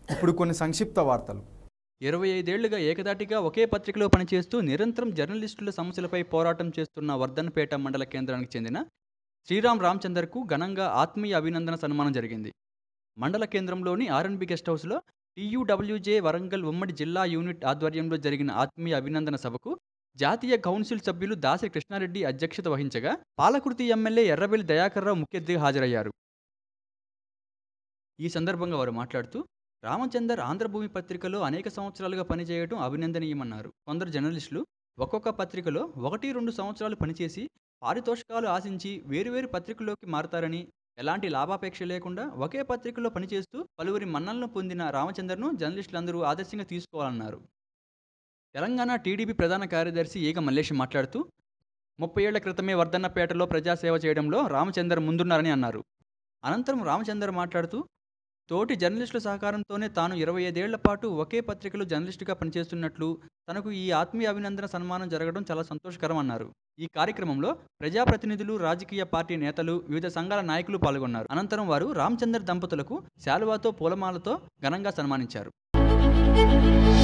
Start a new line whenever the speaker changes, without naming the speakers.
ఇప్పుడు కొన్ని సంక్షిప్త వార్తలు
ఇరవై ఐదేళ్లుగా ఏకదాటిగా ఒకే పత్రికలో పనిచేస్తూ నిరంతరం జర్నలిస్టుల సమస్యలపై పోరాటం చేస్తున్న వర్ధన్పేట మండల కేంద్రానికి చెందిన శ్రీరామ్ రామచందర్కు ఘనంగా ఆత్మీయ అభినందన సన్మానం జరిగింది మండల కేంద్రంలోని ఆర్ఎన్బి గెస్ట్ హౌస్లో టీయూడబ్ల్యూజే వరంగల్ ఉమ్మడి జిల్లా యూనిట్ ఆధ్వర్యంలో జరిగిన ఆత్మీయ అభినందన సభకు జాతీయ కౌన్సిల్ సభ్యులు దాసి కృష్ణారెడ్డి అధ్యక్షత వహించగా పాలకుర్తి ఎమ్మెల్యే ఎర్రబెల్లి దయాకర్రావు ముఖ్య అతిథిగా హాజరయ్యారు ఈ సందర్భంగా వారు మాట్లాడుతూ రామచందర్ ఆంధ్రభూమి పత్రికలో అనేక సంవత్సరాలుగా పనిచేయడం అభినందనీయమన్నారు కొందరు జర్నలిస్టులు ఒక్కొక్క పత్రికలో ఒకటి రెండు సంవత్సరాలు పనిచేసి పారితోషికాలు ఆశించి వేరువేరు పత్రికల్లోకి మారతారని ఎలాంటి లాభాపేక్ష లేకుండా ఒకే పత్రికలో పనిచేస్తూ పలువురి మన్నలను పొందిన రామచందర్ను జర్నలిస్టులందరూ ఆదర్శంగా తీసుకోవాలన్నారు తెలంగాణ టీడీపీ ప్రధాన కార్యదర్శి ఈగ మల్లేష్ మాట్లాడుతూ ముప్పై ఏళ్ల క్రితమే వర్ధన్నపేటలో ప్రజాసేవ చేయడంలో రామచందర్ ముందున్నారని అన్నారు అనంతరం రామచందర్ మాట్లాడుతూ తోటి జర్నలిస్టుల సహకారంతోనే తాను ఇరవై ఐదేళ్ల పాటు ఒకే పత్రికలో జర్నలిస్టుగా పనిచేస్తున్నట్లు తనకు ఈ ఆత్మీయ అభినందన సన్మానం జరగడం చాలా సంతోషకరం అన్నారు ఈ కార్యక్రమంలో ప్రజాప్రతినిధులు రాజకీయ పార్టీ నేతలు వివిధ సంఘాల నాయకులు పాల్గొన్నారు అనంతరం వారు రామచందర్ దంపతులకు శాలువాతో పూలమాలతో ఘనంగా సన్మానించారు